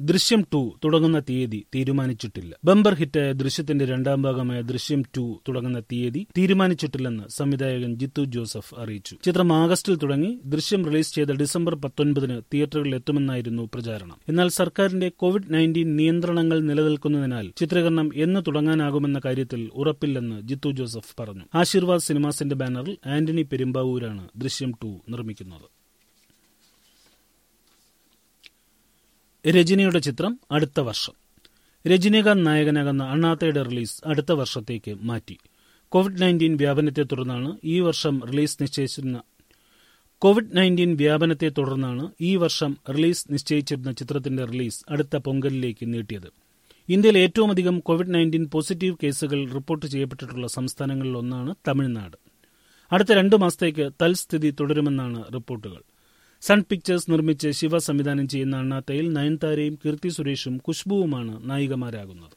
ദൃശ്യം ടു തുടങ്ങുന്ന തീയതി തീരുമാനിച്ചിട്ടില്ല ബമ്പർ ഹിറ്റായ ദൃശ്യത്തിന്റെ രണ്ടാം ഭാഗമായ ദൃശ്യം ടു തുടങ്ങുന്ന തീയതി തീരുമാനിച്ചിട്ടില്ലെന്ന് സംവിധായകൻ ജിത്തു ജോസഫ് അറിയിച്ചു ചിത്രം ആഗസ്റ്റിൽ തുടങ്ങി ദൃശ്യം റിലീസ് ചെയ്ത ഡിസംബർ പത്തൊൻപതിന് തിയേറ്ററുകളിൽ എത്തുമെന്നായിരുന്നു പ്രചാരണം എന്നാൽ സർക്കാരിന്റെ കോവിഡ് നയൻറ്റീൻ നിയന്ത്രണങ്ങൾ നിലനിൽക്കുന്നതിനാൽ ചിത്രീകരണം എന്ന് തുടങ്ങാനാകുമെന്ന കാര്യത്തിൽ ഉറപ്പില്ലെന്ന് ജിത്തു ജോസഫ് പറഞ്ഞു ആശീർവാദ് സിനിമാസിന്റെ ബാനറിൽ ആന്റണി പെരുമ്പാവൂരാണ് ദൃശ്യം ടു നിർമ്മിക്കുന്നത് രജനിയുടെ ചിത്രം അടുത്ത വർഷം രജനീകാന്ത് നായകനാകുന്ന അണ്ണാത്തയുടെ റിലീസ് അടുത്ത വർഷത്തേക്ക് മാറ്റി കോവിഡ് നയൻറ്റീൻ വ്യാപനത്തെ തുടർന്നാണ് ഈ വർഷം റിലീസ് നിശ്ചയിച്ചിരുന്ന കോവിഡ് നയൻറ്റീൻ വ്യാപനത്തെ തുടർന്നാണ് ഈ വർഷം റിലീസ് നിശ്ചയിച്ചിരുന്ന ചിത്രത്തിന്റെ റിലീസ് അടുത്ത പൊങ്കലിലേക്ക് നീട്ടിയത് ഇന്ത്യയിൽ ഏറ്റവും അധികം കോവിഡ് നയൻറ്റീൻ പോസിറ്റീവ് കേസുകൾ റിപ്പോർട്ട് ചെയ്യപ്പെട്ടിട്ടുള്ള സംസ്ഥാനങ്ങളിലൊന്നാണ് തമിഴ്നാട് അടുത്ത രണ്ടു മാസത്തേക്ക് തൽസ്ഥിതി തുടരുമെന്നാണ് റിപ്പോർട്ടുകൾ സൺ പിക്ചേഴ്സ് നിർമ്മിച്ച് ശിവ സംവിധാനം ചെയ്യുന്ന അണ്ണാത്തയിൽ നയൻതാരയും കീർത്തി സുരേഷും ഖുഷ്ബുവുമാണ് നായികമാരാകുന്നത്